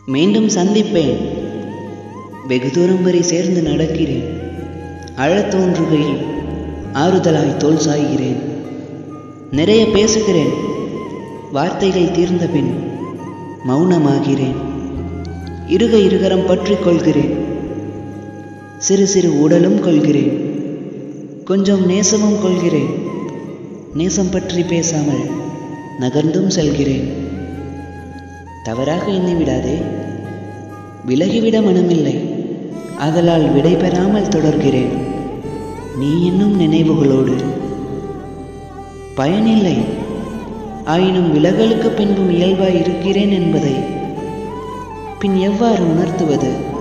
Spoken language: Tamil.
மீண்டும் சந்திப்பேன் வெகு தூரம் வரை சேர்ந்து நடக்கிறேன் அழத் தோன்றுகையில் ஆறுதலாய் தோல் சாய்கிறேன் நிறைய பேசுகிறேன் வார்த்தைகள் தீர்ந்த பின் மௌனமாகிறேன் இருக இருகரம் பற்றிக் கொள்கிறேன் சிறு சிறு உடலும் கொள்கிறேன் கொஞ்சம் நேசமும் கொள்கிறேன் நேசம் பற்றி பேசாமல் நகர்ந்தும் செல்கிறேன் தவறாக எண்ணிவிடாதே விலகிவிட மனமில்லை ஆதலால் விடை பெறாமல் தொடர்கிறேன் நீ என்னும் நினைவுகளோடு பயனில்லை ஆயினும் விலகலுக்கு பின்பும் இயல்பாய் இருக்கிறேன் என்பதை பின் எவ்வாறு உணர்த்துவது